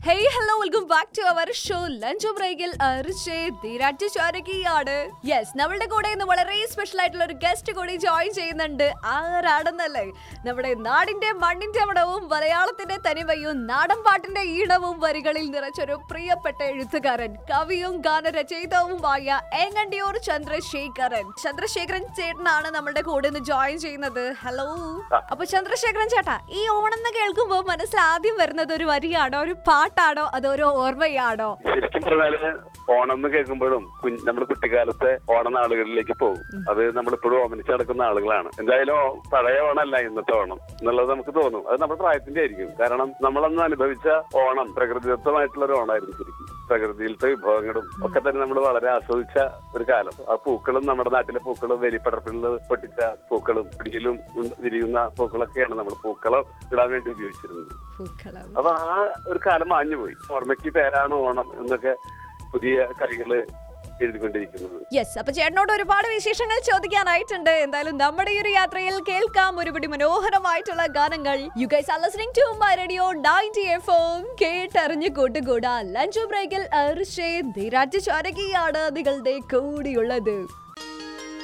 hey hello welcome back to our show lunch ബ്രേക്കിൽ ധീരാറ്റ് ചാരകിയാണ് yes നമ്മളുടെ കൂടെ ഇന്ന് വളരെ സ്പെഷ്യൽ ആയിട്ടുള്ള ഒരു ഗസ്റ്റ് കൂടി ജോയിൻ ചെയ്യുന്നുണ്ട് ആരാണെന്നല്ലേ നമ്മുടെ നാടിന്റെ മണ്ണിന്റെ മണവും മലയാളത്തിന്റെ തനിമയും നാടൻ പാട്ടിന്റെ ഈണവും വരികളിൽ നിറച്ചൊരു പ്രിയപ്പെട്ട എഴുത്തുകാരൻ കവിയും ഗാനരചയിതാവുമായ ഏങ്ങണ്ടിയൂർ ചന്ദ്രശേഖരൻ ചന്ദ്രശേഖരൻ ചേട്ടനാണ് നമ്മുടെ കൂടെ ഇന്ന് ജോയിൻ ചെയ്യുന്നത് ഹലോ അപ്പൊ ചന്ദ്രശേഖരൻ ചേട്ടാ ഈ ഓണം എന്ന് കേൾക്കുമ്പോൾ മനസ്സിൽ ആദ്യം വരുന്നത് ഒരു വരിയാണോ ഒരു പാട്ടാണോ അതോ ഒരു ഓർമ്മയാണോ ശരിക്കും പറഞ്ഞാല് ഓണം എന്ന് കേൾക്കുമ്പോഴും കുഞ്ഞ് നമ്മുടെ കുട്ടിക്കാലത്തെ ഓണനാളുകളിലേക്ക് പോകും അത് നമ്മളിപ്പോഴും ഓമനിച്ച് നടക്കുന്ന ആളുകളാണ് എന്തായാലും പഴയ ഓണമല്ല ഇന്നത്തെ ഓണം എന്നുള്ളത് നമുക്ക് തോന്നും അത് നമ്മുടെ പ്രായത്തിന്റെ ആയിരിക്കും കാരണം നമ്മളന്ന് അനുഭവിച്ച ഓണം പ്രകൃതിദത്തമായിട്ടുള്ള ഒരു ഓണമായിരുന്നു ശരിക്കും പ്രകൃതിയിലത്തെ വിഭവങ്ങളും ഒക്കെ തന്നെ നമ്മൾ വളരെ ആസ്വദിച്ച ഒരു കാലം ആ പൂക്കളും നമ്മുടെ നാട്ടിലെ പൂക്കളും വലിപ്പടർപ്പിൽ പൊട്ടിച്ച പൂക്കളും പിടിയിലും വിരിയുന്ന പൂക്കളൊക്കെയാണ് നമ്മൾ പൂക്കളം ഇടാൻ വേണ്ടി ഉപയോഗിച്ചിരുന്നത് പൂക്കളം അപ്പൊ ആ ഒരു കാലം മാഞ്ഞുപോയി ഓർമ്മയ്ക്ക് പേരാണ് ഓണം എന്നൊക്കെ പുതിയ കളികള് എഴുതിക്കൊണ്ടിരിക്കുന്നത് യെസ് അപ്പൊ ചേട്ടനോട് ഒരുപാട് വിശേഷങ്ങൾ ചോദിക്കാനായിട്ടുണ്ട് എന്തായാലും നമ്മുടെ ഈ ഒരു യാത്രയിൽ കേൾക്കാം ഒരുപടി മനോഹരമായിട്ടുള്ള ഗാനങ്ങൾ you guys are listening to my radio 90 FM കേട്ടറിഞ്ഞു കൂട്ടുകൂടാ ലഞ്ച് ബ്രേക്കിൽ അർഷേ ധീരാറ്റ് ചാരകിയാണ് നിങ്ങളുടെ കൂടിയുള്ളത്